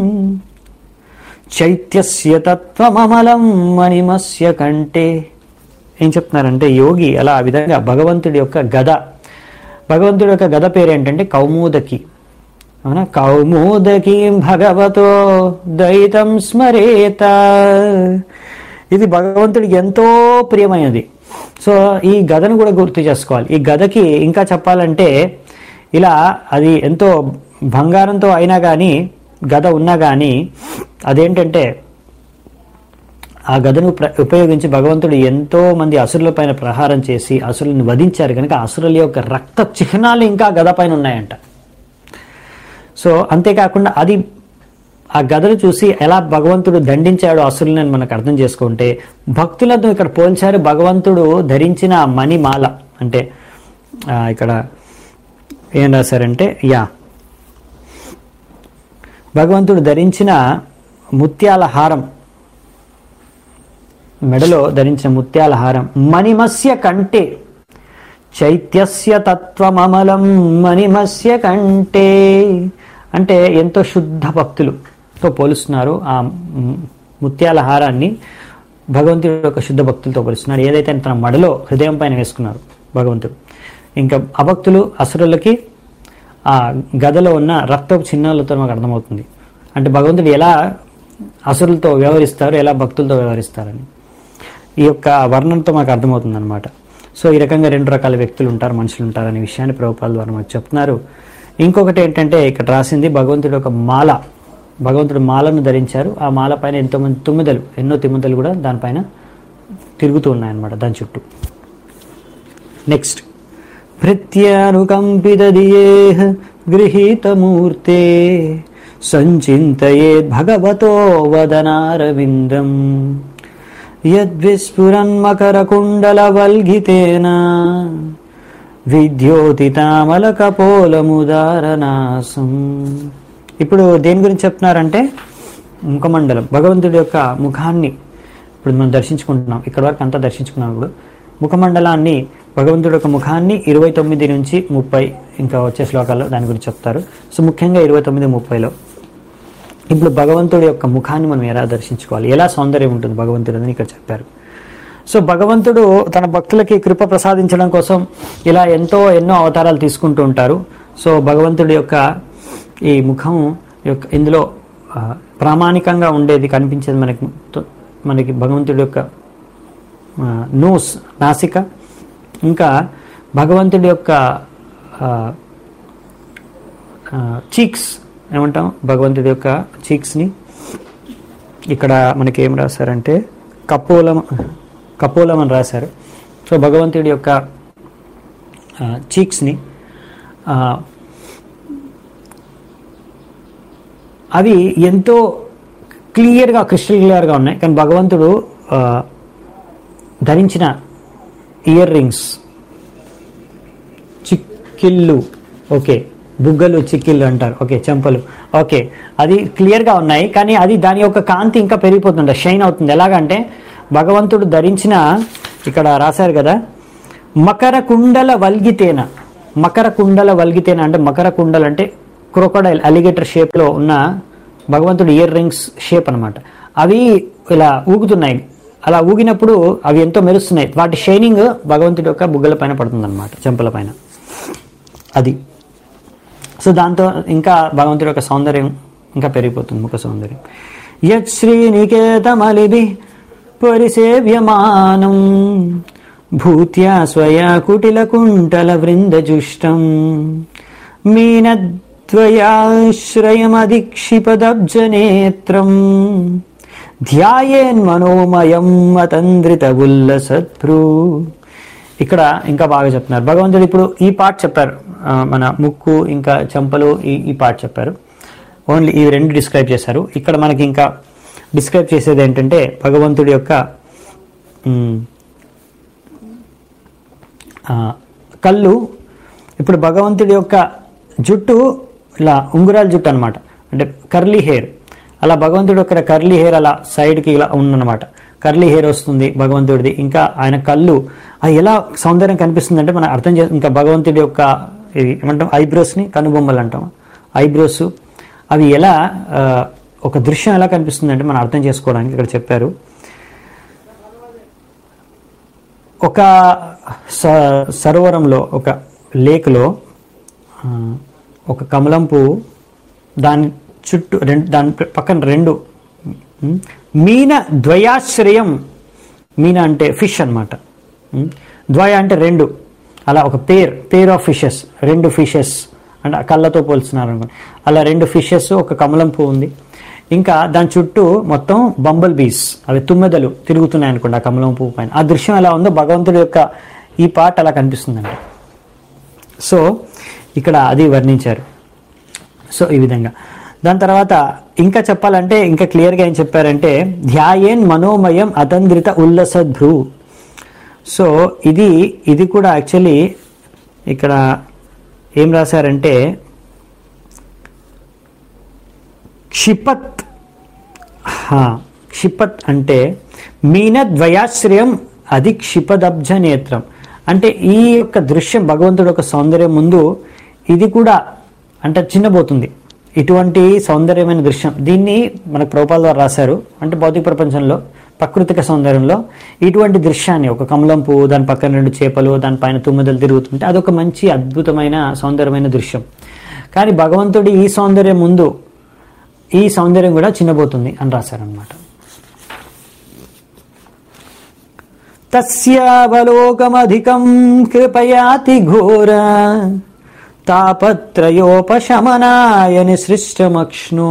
చైత్యస్య తత్వమమలం మణిమస్య కంటే ఏం చెప్తున్నారంటే యోగి అలా ఆ విధంగా భగవంతుడి యొక్క గద భగవంతుడి యొక్క గద పేరు ఏంటంటే కౌమోదకి అవునా కౌమోదకి భగవతో దయితం స్మరేత ఇది భగవంతుడికి ఎంతో ప్రియమైనది సో ఈ గదను కూడా గుర్తు చేసుకోవాలి ఈ గదకి ఇంకా చెప్పాలంటే ఇలా అది ఎంతో బంగారంతో అయినా కానీ గద ఉన్నా కానీ అదేంటంటే ఆ గదను ప్ర- ఉపయోగించి భగవంతుడు ఎంతో మంది అసురుల పైన ప్రహారం చేసి అసురులను వధించారు కనుక అసురుల యొక్క రక్త చిహ్నాలు ఇంకా గద పైన ఉన్నాయంట సో అంతేకాకుండా అది ఆ గదను చూసి ఎలా భగవంతుడు దండించాడో అసురులను మనకు అర్థం చేసుకుంటే భక్తులతో ఇక్కడ పోల్చారు భగవంతుడు ధరించిన ఆ మణిమాల అంటే ఆ, ఇక్కడ ఏం రాశారంటే యా భగవంతుడు ధరించిన ముత్యాల హారం మెడలో ధరించిన ముత్యాల హారం మణిమస్య కంటే చైత్యస్య తత్వమమలం మణిమస్య కంటే అంటే ఎంతో శుద్ధ భక్తులుతో పోలుస్తున్నారు ఆ మ్, ముత్యాల హారాన్ని భగవంతుడి యొక్క శుద్ధ భక్తులతో పోలుస్తున్నారు ఏదైతే తన మడలో హృదయం పైన వేసుకున్నారు భగవంతుడు ఇంకా అభక్తులు అసురులకి ఆ గదలో ఉన్న రక్తపు చిహ్నాలతో మాకు అర్థమవుతుంది అంటే భగవంతుడు ఎలా అసురులతో వ్యవహరిస్తారు ఎలా భక్తులతో వ్యవహరిస్తారని ఈ యొక్క వర్ణనతో మాకు అర్థమవుతుంది అనమాట సో ఈ రకంగా రెండు రకాల వ్యక్తులు ఉంటారు మనుషులు ఉంటారు అనే విషయాన్ని ప్రభుపాల ద్వారా మాకు చెప్తున్నారు ఇంకొకటి ఏంటంటే ఇక్కడ రాసింది భగవంతుడి యొక్క మాల భగవంతుడు మాలను ధరించారు ఆ మాల పైన ఎంతో మంది తుమ్మిదలు ఎన్నో తిమ్మిదలు కూడా దానిపైన తిరుగుతూ ఉన్నాయన్నమాట దాని చుట్టూ నెక్స్ట్ భృత్యానుకంపితదియేహ గృహీతమూర్తే సంచింతయేద్ భగవతో వదనారవిందం యద్విస్ఫురన్మకరకుండలవల్గితేన విద్యోతితామలకపోలముదారనాసం ఇప్పుడు దేని గురించి చెప్తున్నారంటే ముఖమండలం భగవంతుడి యొక్క ముఖాన్ని ఇప్పుడు మనం దర్శించుకుంటున్నాం ఇక్కడ వరకు అంతా దర్శించుకున్నాం ఇప్పుడు ముఖమండలాన్ని భగవంతుడి యొక్క ముఖాన్ని ఇరవై తొమ్మిది నుంచి ముప్పై ఇంకా వచ్చే శ్లోకాల్లో దాని గురించి చెప్తారు సో ముఖ్యంగా ఇరవై తొమ్మిది ముప్పైలో ఇప్పుడు భగవంతుడి యొక్క ముఖాన్ని మనం ఎలా దర్శించుకోవాలి ఎలా సౌందర్యం ఉంటుంది భగవంతుడు అని ఇక్కడ చెప్పారు సో భగవంతుడు తన భక్తులకి కృప ప్రసాదించడం కోసం ఇలా ఎంతో ఎన్నో అవతారాలు తీసుకుంటూ ఉంటారు సో భగవంతుడి యొక్క ఈ ముఖం యొక్క ఇందులో ఆ, ప్రామాణికంగా ఉండేది కనిపించేది మనకి తో- మనకి భగవంతుడి యొక్క నోస్ నాసిక ఇంకా భగవంతుడి యొక్క చీక్స్ ఏమంటాం భగవంతుడి యొక్క చీక్స్ని ఇక్కడ మనకి ఏం రాశారంటే కపోలం కపోలం అని రాశారు సో భగవంతుడి యొక్క చీక్స్ని అవి ఎంతో క్లియర్గా క్రిస్టల్ క్లియర్గా ఉన్నాయి కానీ భగవంతుడు ఆ, ధరించిన ఇయర్ రింగ్స్ చిక్కిళ్ళు ఓకే బుగ్గలు చిక్కిళ్ళు అంటారు ఓకే చెంపలు ఓకే అది క్లియర్గా ఉన్నాయి కానీ అది దాని యొక్క కాంతి ఇంకా పెరిగిపోతుంది షైన్ అవుతుంది ఎలాగంటే భగవంతుడు ధరించిన ఇక్కడ రాశారు కదా మకర కుండల వల్గితేన మకర కుండల వల్గితేన అంటే మకర కుండలు అంటే క్రొకడైల్ అలిగేటర్ షేప్లో ఉన్న భగవంతుడు ఇయర్ రింగ్స్ షేప్ అన్నమాట అవి ఇలా ఊగుతున్నాయి అలా ఊగినప్పుడు అవి ఎంతో మెరుస్తున్నాయి వాటి షైనింగ్ భగవంతుడి యొక్క బుగ్గల పైన పడుతుంది అనమాట చెంపల పైన అది సో దాంతో ఇంకా భగవంతుడి యొక్క సౌందర్యం ఇంకా పెరిగిపోతుంది ముఖ సౌందర్యం యత్ శ్రీనికేతమలిభి పరిసేవ్యమానం భూత్యా స్వయా కుటిల కుంటల వృందజుష్టం మీనద్వయాశ్రయమధిక్షిపదబ్జనేత్రం ధ్యాయేన్మనోమయం అతంద్రిత ఉల్లసత్ప్రూ ఇక్కడ ఇంకా బాగా చెప్తున్నారు భగవంతుడు ఇప్పుడు ఈ పార్ట్ చెప్పారు ఆ, మన ముక్కు ఇంకా చెంపలు ఈ ఈ పార్ట్ చెప్పారు ఓన్లీ ఈ రెండు డిస్క్రైబ్ చేశారు ఇక్కడ మనకి ఇంకా డిస్క్రైబ్ చేసేది ఏంటంటే భగవంతుడి యొక్క మ్, ఆ, కళ్ళు ఇప్పుడు భగవంతుడి యొక్క జుట్టు ఇలా ఉంగురాల జుట్టు అనమాట అంటే కర్లీ హెయిర్ అలా భగవంతుడి యొక్క కర్లీ హెయిర్ అలా సైడ్కి ఇలా ఉందన్నమాట కర్లీ హెయిర్ వస్తుంది భగవంతుడిది ఇంకా ఆయన కళ్ళు అది ఎలా సౌందర్యం కనిపిస్తుంది అంటే మనం అర్థం చే ఇంకా భగవంతుడి యొక్క ఇది ఏమంటాం ఐబ్రోస్ని కనుబొమ్మలు అంటాం ఐబ్రోస్ అవి ఎలా ఆ, ఒక దృశ్యం ఎలా కనిపిస్తుంది అంటే మనం అర్థం చేసుకోవడానికి ఇక్కడ చెప్పారు ఒక స- సరోవరంలో ఒక లేక్లో ఆ, ఒక కమలం పువ్వు దాని చుట్టూ రెండు దాని పక్కన రెండు ఉమ్, మీన ద్వయాశ్రయం మీన అంటే ఫిష్ అనమాట ద్వయ అంటే రెండు అలా ఒక పేర్ పేర్ ఆఫ్ ఫిషెస్ రెండు ఫిషెస్ అంటే ఆ కళ్ళతో పోల్చున్నారు అనుకోండి అలా రెండు ఫిషెస్ ఒక కమలం పువ్వు ఉంది ఇంకా దాని చుట్టూ మొత్తం బంబల్ బీస్ అవి తుమ్మెదలు తిరుగుతున్నాయి అనుకోండి ఆ కమలం పువ్వు పైన ఆ దృశ్యం ఎలా ఉందో భగవంతుడి యొక్క ఈ పాట అలా కనిపిస్తుందండి సో ఇక్కడ అది వర్ణించారు సో ఈ విధంగా దాని తర్వాత ఇంకా చెప్పాలంటే ఇంకా క్లియర్గా ఏం చెప్పారంటే ధ్యాయేన్ మనోమయం అతంద్రిత ఉల్లసభ్రు సో ఇది ఇది కూడా యాక్చువల్లీ ఇక్కడ ఏం రాశారంటే క్షిపత్ హా, క్షిపత్ అంటే మీనద్వయాశ్రయం అది క్షిపదబ్జ నేత్రం అంటే ఈ యొక్క దృశ్యం భగవంతుడి యొక్క సౌందర్యం ముందు ఇది కూడా అంటే చిన్నబోతుంది ఇటువంటి సౌందర్యమైన దృశ్యం దీన్ని మనకు ప్రభుపాల ద్వారా రాశారు అంటే భౌతిక ప్రపంచంలో ప్రకృతిక సౌందర్యంలో ఇటువంటి దృశ్యాన్ని ఒక కమలం పువ్వు దాని పక్కన రెండు చేపలు దానిపైన తుమ్మెదలు తిరుగుతుంటే అదొక మంచి అద్భుతమైన సౌందర్యమైన దృశ్యం కానీ భగవంతుడి ఈ సౌందర్యం ముందు ఈ సౌందర్యం కూడా చిన్నబోతుంది అని రాశారనమాట తస్యావలోకమధికం కృపయాతి ఘోర తాపత్రయోపశమనాయ నిసృష్టమక్ష్ణో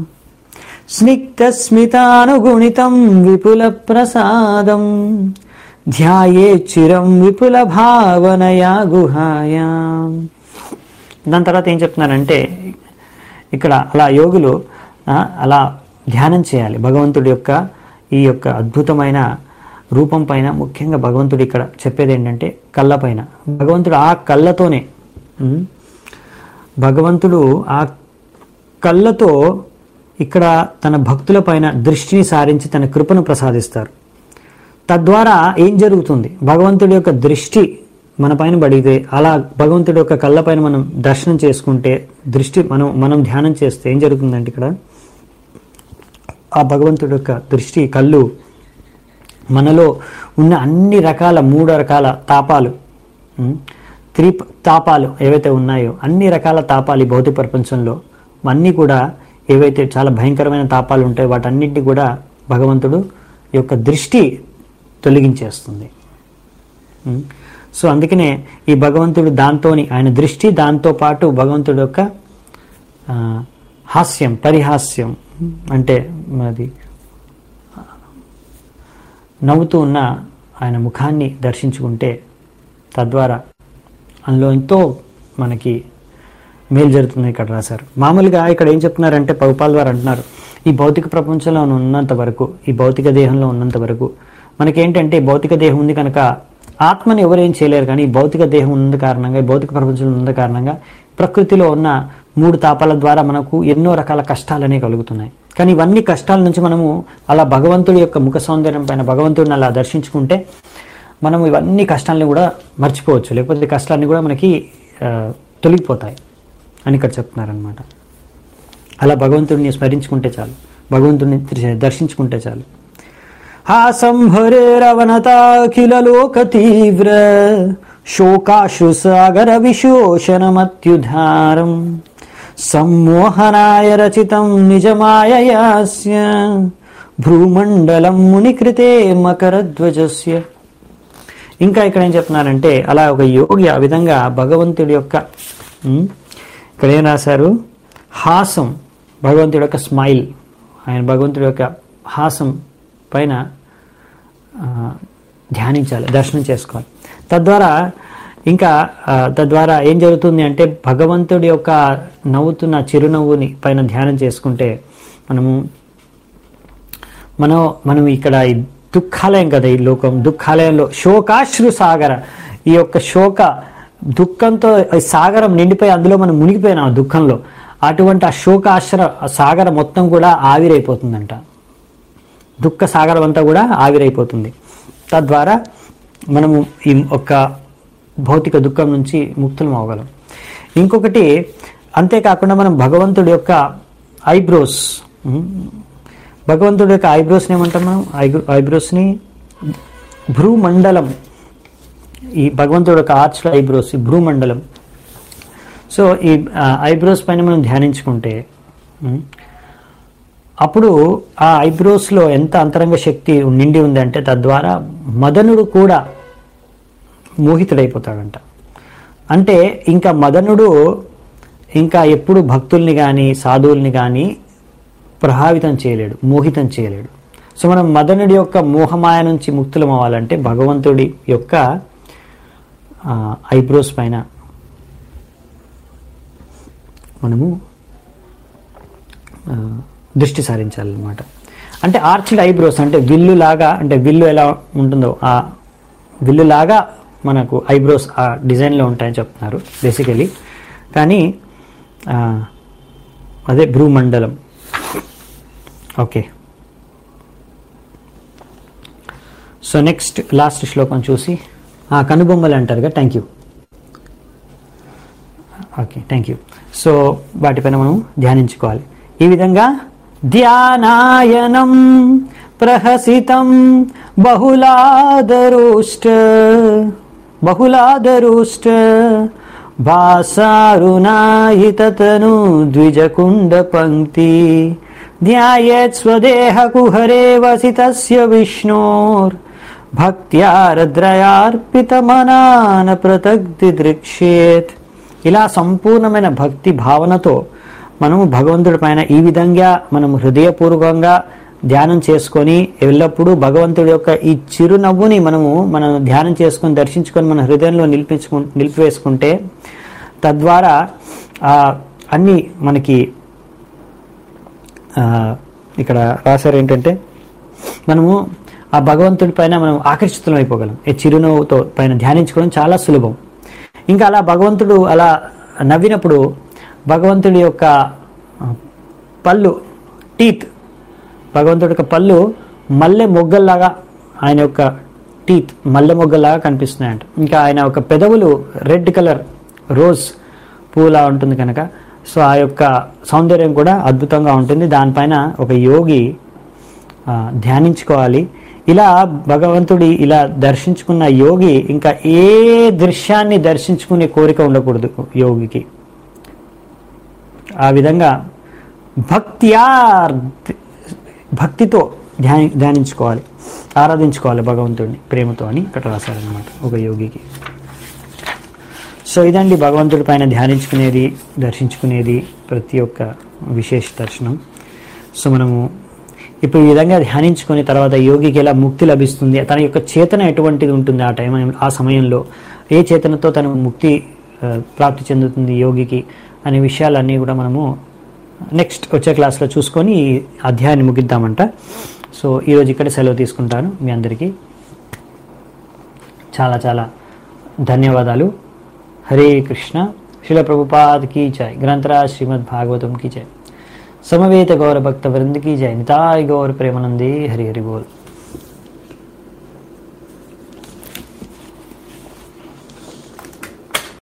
స్నిగ్ధస్మితానుగుణితం విపుల ప్రసాదం ధ్యాయే చిరం విపుల భావనయా గుహాయాం దాని తర్వాత ఏం చెప్తున్నారంటే ఇక్కడ అలా యోగులు ఆ, అలా ధ్యానం చేయాలి భగవంతుడి యొక్క ఈ యొక్క అద్భుతమైన రూపం పైన ముఖ్యంగా భగవంతుడు ఇక్కడ చెప్పేది ఏంటంటే కళ్ళ పైన భగవంతుడు ఆ కళ్ళతోనే ఉమ్, భగవంతుడు ఆ కళ్ళతో ఇక్కడ తన భక్తుల పైన దృష్టిని సారించి తన కృపను ప్రసాదిస్తారు తద్వారా ఏం జరుగుతుంది భగవంతుడి యొక్క దృష్టి మన పైన పడితే అలా భగవంతుడి యొక్క కళ్ళ పైన మనం దర్శనం చేసుకుంటే దృష్టి మనం మనం ధ్యానం చేస్తే ఏం జరుగుతుందంటే ఇక్కడ ఆ భగవంతుడి యొక్క దృష్టి కళ్ళు మనలో ఉన్న అన్ని రకాల మూడు రకాల తాపాలు ఉమ్, త్రి తాపాలు ఏవైతే ఉన్నాయో అన్ని రకాల తాపాలు ఈ భౌతిక ప్రపంచంలో అన్నీ కూడా ఏవైతే చాలా భయంకరమైన తాపాలు ఉంటాయో వాటన్నింటినీ కూడా భగవంతుడు యొక్క దృష్టి తొలగించేస్తుంది ఉమ్, సో అందుకనే ఈ భగవంతుడు దాంతోని ఆయన దృష్టి దాంతో పాటు భగవంతుడు యొక్క ఆ, హాస్యం పరిహాస్యం అంటే అది నవ్వుతూ ఉన్న ఆయన ముఖాన్ని దర్శించుకుంటే తద్వారా అందులో ఎంతో మనకి మేలు జరుగుతుంది ఇక్కడ రాశారు మామూలుగా ఇక్కడ ఏం చెప్తున్నారంటే పౌపాల్ వారు అంటున్నారు ఈ భౌతిక ప్రపంచంలో ఉన్నంత వరకు ఈ భౌతిక దేహంలో ఉన్నంత వరకు మనకేంటంటే ఈ భౌతిక దేహం ఉంది కనుక ఆత్మని ఎవరేం చేయలేరు కానీ ఈ భౌతిక దేహం ఉన్న కారణంగా ఈ భౌతిక ప్రపంచంలో ఉన్న కారణంగా ప్రకృతిలో ఉన్న మూడు తాపాల ద్వారా మనకు ఎన్నో రకాల కష్టాలు అనేవి కలుగుతున్నాయి కానీ ఇవన్నీ కష్టాల నుంచి మనము అలా భగవంతుడి యొక్క ముఖ సౌందర్యం పైన భగవంతుడిని అలా దర్శించుకుంటే మనం ఇవన్నీ కష్టాలని కూడా మర్చిపోవచ్చు లేకపోతే ఈ కష్టాలన్నీ కూడా మనకి ఆ, తొలగిపోతాయి అని ఇక్కడ చెప్తున్నారనమాట అలా భగవంతుడిని స్మరించుకుంటే చాలు భగవంతుడిని దర్శించుకుంటే చాలు హాసంహరేరవనతాఖిల లోక తీవ్ర శోకాశ్రుసాగర విశోషణమత్యుధారం సమ్మోహనాయ రచితం నిజమాయయాస్య భ్రూమండలం మునికృతే మకరధ్వజస్య ఇంకా ఇక్కడ ఏం చెప్తున్నారంటే అలా ఒక యోగి ఆ విధంగా భగవంతుడి యొక్క ఉమ్, ఇక్కడ ఏం రాశారు హాసం భగవంతుడి యొక్క స్మైల్ ఆయన భగవంతుడి యొక్క హాసం పైన ఆ, ధ్యానించాలి దర్శనం చేసుకోవాలి తద్వారా ఇంకా ఆ, తద్వారా ఏం జరుగుతుంది అంటే భగవంతుడి యొక్క నవ్వుతున్న చిరునవ్వుని పైన ధ్యానం చేసుకుంటే మనము మనం మనం ఇక్కడ ఈ దుఃఖాలయం కదా ఈ లోకం దుఃఖాలయంలో శోకాశ్రు సాగర ఈ యొక్క శోక దుఃఖంతో ఈ సాగరం నిండిపోయి అందులో మనం మునిగిపోయినాం ఆ దుఃఖంలో అటువంటి ఆ శోకాశ్ర ఆ సాగర మొత్తం కూడా ఆవిరైపోతుందంట దుఃఖ సాగరం అంతా కూడా ఆవిరైపోతుంది తద్వారా మనము ఈ ఒక్క భౌతిక దుఃఖం నుంచి ముక్తులం అవ్వగలం ఇంకొకటి అంతేకాకుండా మనం భగవంతుడి యొక్క ఐబ్రోస్ ఉమ్, భగవంతుడి యొక్క ఐబ్రోస్ని ఏమంటాం మనం ఐబ్రో ఐబ్రోస్ని భ్రూమండలం ఈ భగవంతుడి యొక్క ఆర్చ్లో ఐబ్రోస్ ఈ భ్రూమండలం సో ఈ ఐబ్రోస్ పైన మనం ధ్యానించుకుంటే ఉమ్, అప్పుడు ఆ ఐబ్రోస్లో ఎంత అంతరంగ శక్తి నిండి ఉందంటే తద్వారా మదనుడు కూడా మోహితుడైపోతాడంట అంటే ఇంకా మదనుడు ఇంకా ఎప్పుడు భక్తుల్ని కానీ సాధువుల్ని కానీ ప్రభావితం చేయలేడు మోహితం చేయలేడు సో మనం మదనుడి యొక్క మోహమాయ నుంచి ముక్తులం అవ్వాలంటే భగవంతుడి యొక్క ఆ, ఐబ్రోస్ పైన మనము ఆ, దృష్టి సారించాలన్నమాట అంటే ఆర్చ్డ్ ఐబ్రోస్ అంటే విల్లు లాగా అంటే విల్లు ఎలా ఉంటుందో ఆ విల్లు లాగా మనకు ఐబ్రోస్ ఆ డిజైన్లో ఉంటాయని చెప్తున్నారు బేసికలీ కానీ ఆ, అదే భ్రూమండలం ఓకే సో నెక్స్ట్ లాస్ట్ శ్లోకం చూసి ఆ, కనుబొమ్మలు అంటారుగా thank you okay thank you so వాటిపైన మనం ధ్యానించుకోవాలి ఈ విధంగా ధ్యానాయనం ప్రహసితం బహుళాదరుష్ట బహుళాదరుష్ట భాసారుణాయితను ద్విజకుండ పంక్తి ధ్యాయేత్ స్వదేహ కుహరే వసితస్య విష్ణోర్ భక్త్యారద్రయార్పితమనాన ప్రతగ్ది దృక్ష్యేత్ ఇలా సంపూర్ణమైన భక్తి భావనతో మనము భగవంతుడి పైన ఈ విధంగా మనము హృదయపూర్వకంగా ధ్యానం చేసుకొని ఎల్లప్పుడూ భగవంతుడి యొక్క ఈ చిరునవ్వుని మనము మనం ధ్యానం చేసుకొని దర్శించుకొని మన హృదయంలో నిలిపించుకు నిలిపివేసుకుంటే తద్వారా ఆ, అన్ని మనకి ఆ, ఇక్కడ రాశారు ఏంటంటే మనము ఆ భగవంతుడి పైన మనం ఆకర్షితులం అయిపోగలం ఈ చిరునవ్వుతో పైన ధ్యానించుకోవడం చాలా సులభం ఇంకా అలా భగవంతుడు అలా నవ్వినప్పుడు భగవంతుడి యొక్క ఆ, పళ్ళు టీత్ భగవంతుడి యొక్క పళ్ళు మల్లె మొగ్గల్లాగా ఆయన యొక్క టీత్ మల్లె మొగ్గల్లాగా కనిపిస్తున్నాయంట ఇంకా ఆయన యొక్క పెదవులు రెడ్ కలర్ రోజ్ పూలా ఉంటుంది కనుక సో ఆ యొక్క సౌందర్యం కూడా అద్భుతంగా ఉంటుంది దానిపైన ఒక యోగి ఆ, ధ్యానించుకోవాలి ఇలా భగవంతుడి ఇలా దర్శించుకున్న యోగి ఇంకా ఏ దృశ్యాన్ని దర్శించుకునే కోరిక ఉండకూడదు యోగికి ఆ విధంగా భక్త్యా భక్తితో ధ్యాని ధ్యానించుకోవాలి ఆరాధించుకోవాలి భగవంతుడిని ప్రేమతో అని ఇక్కడ రాశారనమాట ఒక యోగికి సో ఇదండి భగవంతుడి పైన ధ్యానించుకునేది దర్శించుకునేది ప్రతి ఒక్క విశేష దర్శనం సో మనము ఇప్పుడు ఈ విధంగా ధ్యానించుకుని తర్వాత యోగికి ఎలా ముక్తి లభిస్తుంది తన యొక్క చేతన ఎటువంటిది ఉంటుంది ఆ టైం ఆ సమయంలో ఏ చేతనతో తను ముక్తి ఆ, ప్రాప్తి చెందుతుంది యోగికి అనే విషయాలన్నీ కూడా మనము నెక్స్ట్ వచ్చే క్లాస్లో చూసుకొని ఈ అధ్యాయాన్ని ముగిద్దామంట సో ఈరోజు ఇక్కడ సెలవు తీసుకుంటాను మీ అందరికీ చాలా చాలా ధన్యవాదాలు హరే కృష్ణ శిల ప్రభుపాద్ की जय ग्रंथराज श्रीमद् भागवतम की जय समवेत गौर भक्त वृंद की जय निताय गौर प्रेमानंदे हरि हरि बोल